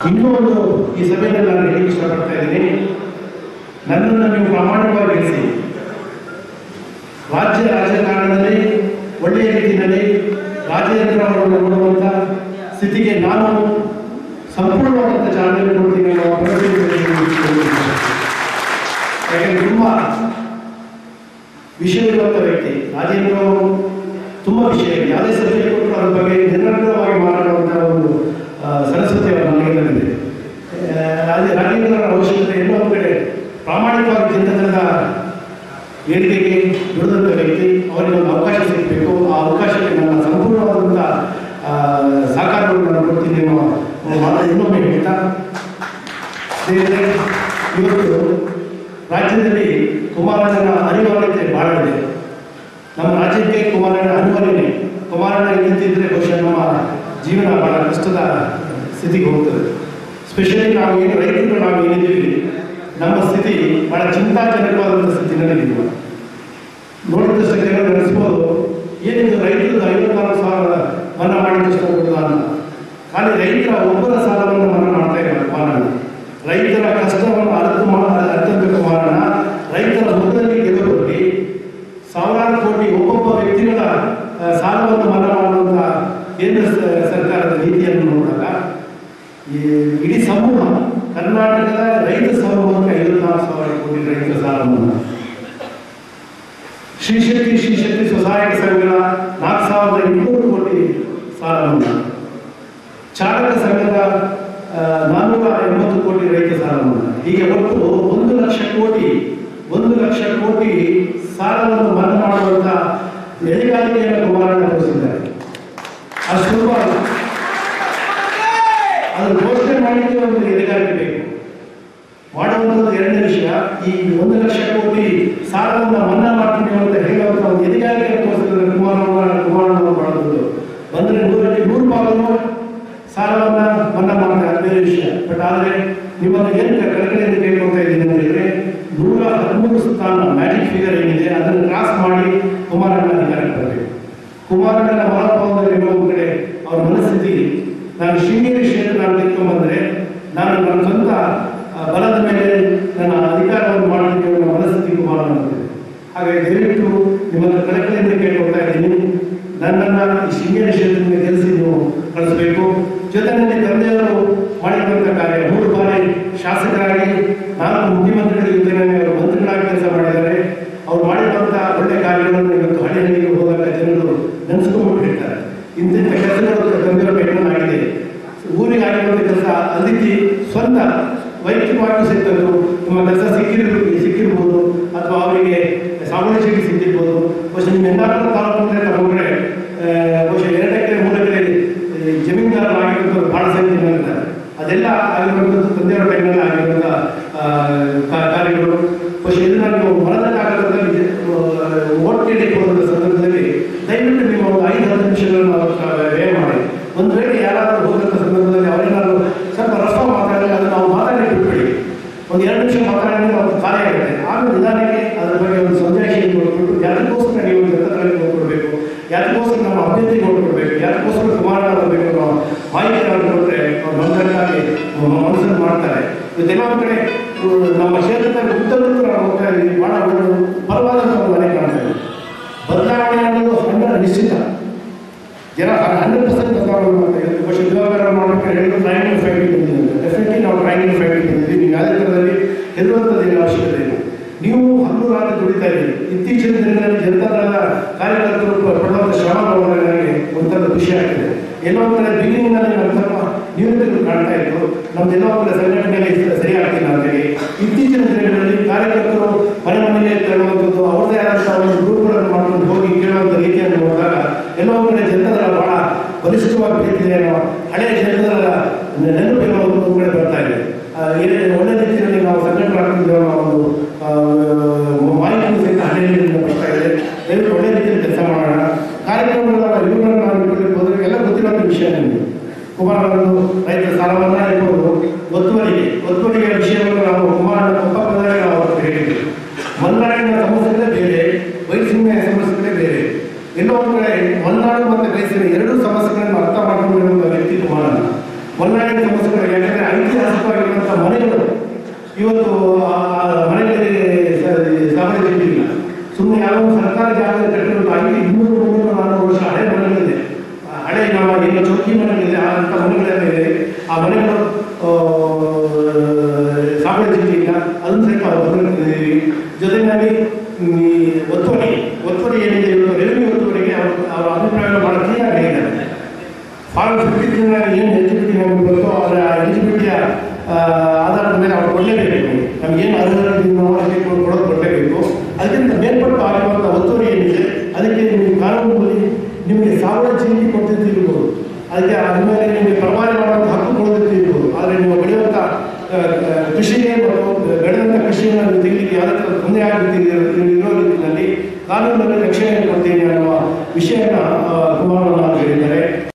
ಇನ್ನೂ ಒಂದು ಈ ಸಭೆಯಲ್ಲಿ ನಾನು ಹೇಳಕ್ಕೆ ಇಷ್ಟಪಡ್ತಾ ಇದ್ದೀನಿ ನನ್ನನ್ನು ನೀವು ಪ್ರಾಮಾಣಿಕವಾಗಿ ಇರಿಸಿ ರಾಜ್ಯ ರಾಜಕಾರಣದಲ್ಲಿ ಒಳ್ಳೆಯ ರೀತಿಯಲ್ಲಿ ರಾಜೇಂದ್ರ ಅವರನ್ನು ನೋಡುವಂಥ ಸ್ಥಿತಿಗೆ ನಾನು ಸಂಪೂರ್ಣವಾದಂಥ ಚಾಲನೆ ಕೊಡ್ತೀನಿ ಅನ್ನೋ ಭರವಸೆಯನ್ನು ಯಾಕಂದ್ರೆ ತುಂಬ ವಿಷಯವಿರುವಂಥ ವ್ಯಕ್ತಿ ರಾಜೇಂದ್ರ ಅವರು ತುಂಬ ವಿಷಯ ಇದೆ ಯಾವುದೇ ಸಬ್ಜೆಕ್ಟ್ ಕೊಟ್ಟರು ಅದ್ರ ಬಗ್ಗೆ ನಿರಂತರವಾಗಿ ಮಾತಾಡುವಂಥ ಒಂದು ಆ, ಸರಸ್ವತಿ ಅವರ ಮನೆಯಲ್ಲಿದೆ ರಾಜ ರಾಜೇಂದ್ರರ ಅವಶ್ಯಕತೆ ಎಲ್ಲೋ ಒಂದು ಕಡೆ ಪ್ರಾಮಾಣಿಕವಾಗಿ ಚಿಂತನದ ಏಳಿಗೆಗೆ ದುಡಿದಂಥ ವ್ಯಕ್ತಿ ಅವರಿಗೆ ಒಂದು ಅವಕಾಶ ಸಿಗಬೇಕು ಆ ಅವಕಾಶಕ್ಕೆ ನನ್ನ ಸಂಪೂರ್ಣವಾದಂಥ ಆ, ಸಹಕಾರವನ್ನು ನಾನು ಕೊಡ್ತೀನಿ ಅನ್ನೋ ಮಾತು ಇನ್ನೊಮ್ಮೆ ಹೇಳ್ತಾ ಸ್ನೇಹಿತರೆ ಇವತ್ತು ರಾಜ್ಯದಲ್ಲಿ ಕುಮಾರಣ್ಣನ ಅನಿವಾರ್ಯತೆ ಬಹಳ ಇದೆ ನಮ್ಮ ರಾಜ್ಯಕ್ಕೆ ಕುಮಾರಣ್ಣ ಅನಿವಾರ್ಯನೇ ಕುಮಾರಣ್ಣ ಇಲ್ಲದಿದ್ದರೆ ಬಹುಶಃ ನಮ್ಮ ಜೀವನ ಬಹಳ ಕಷ್ಟದ ಸ್ಥಿತಿಗೆ ಹೋಗ್ತದೆ ಸ್ಪೆಷಲಿ ನಾವು ಏನು ರೈತರು ನಾವು ಏನಿದ್ದೀವಿ ನಮ್ಮ ಸ್ಥಿತಿ ಬಹಳ ಚಿಂತಾಜನಕವಾದಂಥ ಸ್ಥಿತಿನಲ್ಲಿದ್ದೀವಿ ನೋಡಿದಷ್ಟು ಜನ ನಡೆಸ್ಬೋದು ಏನಿದು ರೈತರದ್ದು ಐವತ್ತಾರು ಸಾವಿರ ಮನ್ನಾ ಮಾಡಿದಷ್ಟು ಕೊಡಲ್ಲ ಅಂತ ಖಾಲಿ ರೈತರ ಒಬ್ಬರ ಸಾಲವನ್ನು ಮನ್ನಾ ಮಾಡ್ತಾ ಇಲ್ಲ ಕುಮಾರಣ್ಣ ರೈತರ ಕಷ್ಟವನ್ನು ಅರ್ಥ ಮಾ ಅರ್ಥಬೇಕು ಕುಮಾರಣ್ಣ ರೈತರ ಮುಖದಲ್ಲಿ ಗೆಲುವಲ್ಲಿ ಸಾವಿರಾರು ಕೋಟಿ ಒಬ್ಬೊಬ್ಬ ವ್ಯಕ್ತಿಗಳ ಆ, ಸಾಲವನ್ನು ಮನ್ನಾ ಮಾಡುವಂಥ ಕೇಂದ್ರ ಸ- ಸರ್ಕಾರದ ನೀತಿಯನ್ನು ನೋಡಿದಾಗ ಈ ಇಡೀ ಸಮೂಹ ಕರ್ನಾಟಕದ ರೈತ ಸಮೂಹಕ್ಕೆ ಐವತ್ನಾಲ್ಕು ಸಾವಿರ ಕೋಟಿ ರೈತರ ಸಾಲ ಮನ್ನಾ ಶ್ರೀಶಕ್ತಿ ಶ್ರೀಶಕ್ತಿ ಸೊಸೈಟಿ ಸಂಘದ ನಾಲ್ಕು ಸಾವಿರದ ಇನ್ನೂರು ಕೋಟಿ ಸಾಲ ಮನ್ನಾ ಚಾಲಕ ಸಂಘದ ಆ, ನಾನ್ನೂರ ಎಂಬತ್ತು ಕೋಟಿ ರೈತ ಸಾಲ ಮನ್ನಾ ಹೀಗೆ ಒಟ್ಟು ಒಂದು ಲಕ್ಷ ಕೋಟಿ ಒಂದು ಲಕ್ಷ ಕೋಟಿ ಸಾಲವನ್ನು ಮನ್ನಾ ಮಾಡುವಂತ ಎಳೆಗಾರಿಕೆಯನ್ನು ಕುಮಾರಣ್ಣ ತೋರಿಸಿದ್ದಾರೆ ಅದು ಸುಲಭ ಅಲ್ಲ ಅದನ್ನು ಘೋಷಣೆ ಮಾಡಲಿಕ್ಕೆ ಒಂದು ಎಳೆಗಾರಿಕೆ ಬೇಕು ಮಾಡುವಂಥದ್ದು ಎರಡನೇ ವಿಷಯ ಈ ಒಂದು ಲಕ್ಷ ಕೋಟಿ ಸಾಲವನ್ನು ಮನ್ನಾ ಮಾಡ್ತೀನಿ ಅಂತ ಹೇಳುವಂಥ ಒಂದು ಎದೆಗಾರಿಕೆ ತೋರಿಸಿದ್ರೆ ಕುಮಾರಣ್ಣ ಕುಮಾರಣ್ಣ ಮಾಡೋದು ಬಂದರೆ ನೂರಕ್ಕೆ ನೂರು ಭಾಗನೂ ಸಾಲವನ್ನು ಮನ್ನಾ ಮಾಡ್ತಾರೆ ಅದು ಬೇರೆ ವಿಷಯ ಬಟ್ ಆದರೆ ನಿಮ್ಮನ್ನು ಏನು ಕೆಳಗಡೆಯಿಂದ ಕೇಳ್ಕೊಳ್ತಾ ಇದ್ದೀನಿ ಅಂತ ಹೇಳಿದ್ರೆ ನೂರ ಹದಿಮೂರು ಸ್ಥಾನ ಮ್ಯಾಜಿಕ್ ಫಿಗರ್ ಏನಿದೆ ಅದನ್ನು ಕ್ರಾಸ್ ಮಾಡಿ ಕುಮಾರಣ್ಣ ಅಧಿಕಾರಕ್ಕೆ ಬರಬೇಕು ಕುಮಾರಣ್ಣನ ಮನೋಭಾವದಲ್ಲಿ ಒಂದು ಕಡೆ ಅವ್ರ ಮನಸ್ಥಿತಿ ನಾನು ಶೃಂಗೇರಿ ಕ್ಷೇತ್ರ ನಾನು ತೆಗೆದುಕೊಂಡ್ಬಂದ್ರೆ ನಾನು ನನ್ನ ಸ್ವಂತ ಆ, ಬಲದ ಮೇಲೆ ನನ್ನ ಅಧಿಕಾರವನ್ನು ಮಾಡಲಿಕ್ಕೆ ನನ್ನ ಮನಸ್ಥಿತಿ ಕುಮಾರಣ್ಣ ಬಂದಿದೆ ಹಾಗಾಗಿ ದಯವಿಟ್ಟು ನಿಮ್ಮನ್ನು ಕಳಕಳಿಯಿಂದ ಕೇಳ್ಕೊಳ್ತಾ ಇದ್ದೀನಿ ನನ್ನನ್ನು ಈ ಶೃಂಗೇರಿ ಕ್ಷೇತ್ರದಿಂದ ಗೆಲ್ಲಿಸಿ ನೀವು ಕಳಿಸಬೇಕು ಜೊತೆಯಲ್ಲಿ ತಂದೆಯವರು ಮಾಡಿದಂಥ ಕಾರ್ಯ ಮೂರು ಬಾರಿ ಶಾಸಕರಾಗಿ ನಾಲ್ಕು ಮುಖ್ಯಮಂತ್ರಿಗಳ ಯೋಜನೆಯಲ್ಲಿ ಅವರು ಮಂತ್ರಿಗಳಾಗಿ ಕೆಲಸ ಮಾಡಿದ್ದಾರೆ ಅವ್ರು ಮಾಡಿದಂಥ ಒಳ್ಳೆ ಕಾರ್ಯಗಳನ್ನು ಇವತ್ತು ಹಳ್ಳಿ ಹಳ್ಳಿಗೆ ಹೋದಾಗ ಜನರು ನೆನೆಸ್ಕೊಂಡ್ಬಿಟ್ಟು ಹೇಳ್ತಾರೆ ಇಂತಿಂಥ ಕೆಲಸಗಳು ತಂದಿರೋ ಆಗಿದೆ ಊರಿಗೆ ಆಗಿರುವಂಥ ಕೆಲಸ ಅತಿಥಿ ಸ್ವಂತ ವೈಯಕ್ತಿಕವಾಗಿ ಸಿಗ್ತದ್ದು ನಿಮ್ಮ ಕೆಲಸ ಸಿಕ್ಕಿರ್ಬೇಕು ಸಿಕ್ಕಿರ್ಬೋದು ಅಥವಾ ಅವರಿಗೆ ಸಾಮಾನ್ಯ ಚೀಟಿ ಸಿಕ್ಕಿರ್ಬೋದು ಬಹುಶಃ ನಿಮ್ಮ ಎಂದಾದ್ರೂ ತಾಲೂಕು ತಗೊಂಡ್ರೆ ಬಹುಶಃ ಎರಡು ಎಕರೆ ಮೂರು ಎಕರೆ ಜಮೀನ್ದಾರರಾಗಿರುವಂಥವ್ರು ಭಾಳ ಸಂಖ್ಯೆ ಇದ್ದಾರೆ ಅದೆಲ್ಲ ಆಗಿರುವಂಥದ್ದು ತಂದೆಯವರ ಟೈಮ್ನಲ್ಲಿ ಆಗಿರುವಂಥ ಆ, ಕಾ- ಕಾರ್ಯಗಳು ಬಹುಶಃ ಇದನ್ನ ನೀವು ಮನದಕ್ಕಾಗದಲ್ಲಿ ಓಟ್ ನೀಡಲಿಕ್ಕೆ ಹೋದಂಥ ಸಂದರ್ಭದಲ್ಲಿ ದಯವಿಟ್ಟು ನೀವು ಒಂದು ಐದು ಹತ್ತು ನಿಮಿಷಗಳನ್ನು ಅವ್ರ ವ್ಯಯ ಮಾಡಿ ಒಂದು ವೇಳೆ ಯಾರಾದರೂ ಹೋದಂಥ ಸಂದರ್ಭದಲ್ಲಿ ಅವರೇನಾದ್ರು ಸ್ವಲ್ಪ ರಫ ಮಾತಾಡಿದ್ರೆ ಅದನ್ನು ನಾವು ಮಾತಾಡಿ ಬಿಟ್ಬಿಡಿ ಒಂದು ಎರಡು ನಿಮಿಷ ಮಾತಾಡಿದ್ರೆ ಅದು ಕಾರ್ಯ ಆಗುತ್ತೆ ಆಮೇಲೆ ನಿಧಾನಕ್ಕೆ ಅದ್ರ ಬಗ್ಗೆ ಒಂದು ಸಂದೇಶ ಕೊಟ್ಬಿಟ್ಟು ಯಾರಿಗೋಸ್ಕರ ನೀವು ಜನತಾದಳಕ್ಕೆ ಕೊಡಬೇಕು ಯಾರಿಗೋಸ್ಕರ ನಮ್ಮ ಅಭ್ಯರ್ಥಿಗೆ ಕೊಡಬೇಕು ಯಾರಿಗೋಸ್ಕರ ಕುಮಾರಣ್ಣ ಬರಬೇಕು ಅನ್ನೋ ಮಾಹಿತಿ ಅವ್ರು ಕೊಟ್ಟರೆ ಅವ್ರು ನೊಂದಕ್ಕಾಗಿ ಮನಸ್ಸನ್ನು ಮಾಡ್ತಾರೆ ಇವತ್ತೆಲ್ಲ ಒಂದು ಕಡೆ ಇವ್ರು ನಮ್ಮ ಕ್ಷೇತ್ರದ ಉತ್ತರಕ್ಕೂ ನಾವು ಹೋಗ್ತಾ ಇದ್ದೀವಿ ಭಾಳ ಒಂದು ಬಲವಾದಂಥ ಒಂದು ಮನೆ ಕಾಣ್ತಾ ಇದೆ ಬದಲಾವಣೆ ಅನ್ನೋದು ಹಂಡ್ರೆಡ್ ನಿಶ್ಚಿತ ಜನ ಹಂಡ್ರೆಡ್ ಪರ್ಸೆಂಟ್ ಬದಲಾವಣೆ ಮಾಡ್ತಾ ಇದ್ದಾರೆ ಬಹುಶಃ ದಿವಾಕರ ಮಾಡಬೇಕು ಹೇಳಿದ್ರು ಟ್ರೈನಿಂಗ್ ಫೈಟಿಂಗ್ ಬಂದಿದೆ ಡೆಫಿನೆಟ್ಲಿ ನಾವು ಟ್ರೈನಿಂಗ್ ಫೈಟಿಂಗ್ ಬಂದಿದ್ದೀವಿ ನೀವು ಯಾವುದೇ ಥರದಲ್ಲಿ ಹೆದರುವಂಥದ್ದು ಏನು ಅವಶ್ಯಕತೆ ಇಲ್ಲ ನೀವು ಹಲ್ಲು ರಾತ್ರಿ ದುಡಿತಾ ಇದ್ದೀರಿ ಇತ್ತೀಚಿನ ದಿನಗಳಲ್ಲಿ ಜನತಾದಳದ ಕಾರ್ಯಕರ್ತರು ಪಡುವಂಥ ಶ್ರಮ ನೋಡಿದ್ರೆ ನನಗೆ ಒಂಥರ ಖುಷಿ ಆಗ್ತಿದೆ ಎಲ್ಲೋ ಒಂದು ಕಡೆ ಬಿಗಿನಿಂಗ್ನಲ್ಲಿ ನಮ್ಮ ಸ್ವಲ್ಪ ನ್ಯೂನತೆಗಳು ಕಾಣ್ತಾ ಇತ್ತು ನಮ್ದೆಲ್ಲೋ ಒಂದು ಕಡೆ ಸಂಘಟನೆಯಲ್ಲಿ ಸ- ಸರಿ ಆಗ್ತಿಲ್ಲ ಅಂತೇಳಿ ಇತ್ತೀಚಿನ ದಿನಗಳಲ್ಲಿ ಕಾರ್ಯಕರ್ತರು ಮನೆ ಮನೆಗೆ ತೆರಳುವಂಥದ್ದು ಅವ್ರದ್ದೇ ಆದಂಥ ಒಂದು ಗ್ರೂಪ್ಗಳನ್ನು ಮಾಡ್ಕೊಂಡು ಹೋಗಿ ಕೇಳುವಂಥ ರೀತಿಯನ್ನು ನೋಡಿದಾಗ ಎಲ್ಲೋ ಒಂದು ಕಡೆ ಜನತಾದಳ ಬಹಳ ಬಲಿಷ್ಠವಾಗಿ ಬೆಳೀತಿದೆ ಅನ್ನೋ ಹಳೆಯ ಜನತಾದಳ ನೆನಪು ಎಲ್ಲೋ ಒಂದು ಕಡೆ ಬರ್ತಾ ಇದೆ ಆ, ಏನೇ ಒಳ್ಳೆ ರೀತಿಯಲ್ಲಿ ನಾವು ಸಂಘಟನೆ ಅನ್ನೋ ಒಂದು ಆ, ಮಾಹಿತಿ ಸಹಿತ ಹಳ್ಳಿಯಿಂದ ಬರ್ತಾ ಇದೆ ದಯವಿಟ್ಟು ಒಳ್ಳೆ ರೀತಿಯಲ್ಲಿ ಕೆಲಸ ಮಾಡೋಣ ಕಾರ್ಯಕ್ರಮಗಳ ಇವುಗಳನ್ನು ನಾವು ಇಟ್ಕೊಳ್ಳಿಕ್ಕೆ ಹೋದ್ರೆ ಎಲ್ಲ ಗೊತ್ತಿರುವಂಥ ವಿಷಯ ನಿಮಗೆ ಕುಮಾರಣ್ಣನವರು ರೈತರ ಸಾಲ ಮನ್ನಾ ಇರ್ಬೋದು ಒತ್ತುವರಿಗೆ ಒತ್ತುವರಿಯ ವಿಷಯವನ್ನು ನಾವು ಕುಮಾರಣ್ಣ ಒಪ್ಪಂದದಲ್ಲಿ ನಾವು ಅವ್ರಿಗೆ ಹೇಳಿದ್ವಿ ಮಲೆನಾಡಿನ ಸಮಸ್ಯೆಗಳೇ ಬೇರೆ ವಯಸ್ಸಿನ ಸಮಸ್ಯೆಗಳೇ ಬೇರೆ ಎಲ್ಲೋ ಒಂದು ಕಡೆ ಮಲೆನಾಡು ಮತ್ತು ವಯಸ್ಸಿನ ಎರಡೂ ಸಮಸ್ಯೆಗಳನ್ನು ಅರ್ಥ ಮಾಡಿಕೊಂಡಿರುವಂಥ ವ್ಯಕ್ತಿ ಕುಮಾರಣ್ಣ ಮಲೆನಾಡಿನ ಸಮಸ್ಯೆಗಳು ಯಾಕಂದರೆ ಇವತ್ತು ಆ ಆ ಮನೆಗಳಿಗೆ ಸಾಮಾನ್ಯ ಇಲ್ಲ ಸುಮ್ಮನೆ ಯಾವ ಒಂದು ಸರ್ಕಾರಿ ಜಾಗದಲ್ಲಿ ಕಟ್ಟಿರೋದು ಐದು ಇನ್ನೂರು ಮುನ್ನೂರು ನಾನ್ನೂರು ವರ್ಷ ಹಳೆ ಮನೆಗಳಿದೆ ಆ ಹಳೆ ನಮ್ಮ ಏನು ಚೌಕಿ ಮನೆಗಳಿದೆ ಆ ಅಂಥ ಮನೆಗಳೆಲ್ಲ ಇದೆ ಆ ಮನೆಗಳು ಸಾಮಾನ್ಯ ಇಲ್ಲ ಅದನ್ನು ಸಹಿತ ನಾವು ಗಮನಿಸಿದ್ದೀವಿ ಜೊತೆಗಾಗಿ ಈ ಒತ್ತುವರಿ ಒತ್ತುವರಿ ಏನಿದೆ ಇವತ್ತು ರೆವಿನ್ಯೂ ಒತ್ತುವರಿಗೆ ಅವರು ಅವರ ಅಭಿಪ್ರಾಯ ಭಾಳ ಕ್ಲಿಯರ್ ಹೇಳಿದ್ದಾರೆ ಫಾರ್ಮ್ ಫಿಫ್ಟಿ ಜನ ಏನು ಎಲಿಜಿಬಿಲಿಟಿ ನಮಗೆ ಗೊತ್ತೋ ಅದರ ಎಲಿಜಿಬಿಲಿಟಿಯ ಆಧಾರದ ಮೇಲೆ ಅವ್ರು ಕೊಡಲೇಬೇಕು ನಮ್ಗೆ ಏನು ಅರ್ಹತೆ ನಾವು ಅದಕ್ಕೆ ಕೊಡೋದು ಕೊಡಲೇಬೇಕು ಅದಕ್ಕಿಂತ ಮೇಲ್ಪಟ್ಟು ಆಗಿರುವಂಥ ಒತ್ತುವರಿ ಏನಿದೆ ಅದಕ್ಕೆ ನಿಮಗೆ ಕಾನೂನಲ್ಲಿ ನಿಮಗೆ ಸಾವಿರ ಚೀಟಿ ಕೊಡ್ತಿರ್ಬೋದು ಅದಕ್ಕೆ ಅದ್ರ ಮೇಲೆ ನಿಮಗೆ ಪ್ರಮಾಣ ಮಾಡುವಂಥ ಹಕ್ಕು ಕೊಡೋದಿರ್ಬೋದು ಆದರೆ ನೀವು ಬೆಳೆಯುವಂಥ ಆ, ಆ, ಕೃಷಿಗೆ ಮತ್ತು ಬೆಳೆದಂಥ ಕೃಷಿಯನ್ನು ನೀವು ತೆಗಿಲಿಕ್ಕೆ ಯಾವುದೇ ಥರ ತೊಂದರೆ ಆಗುತ್ತಿದೆ ಇರೋ ರೀತಿಯಲ್ಲಿ ಕಾನೂನಿನಲ್ಲಿ ರಕ್ಷಣೆ ಕೊಡ್ತೀನಿ ಅನ್ನುವ ವಿಷಯನ ಕುಮಾರಣ್ಣ ಹೇಳಿದ್ದಾರೆ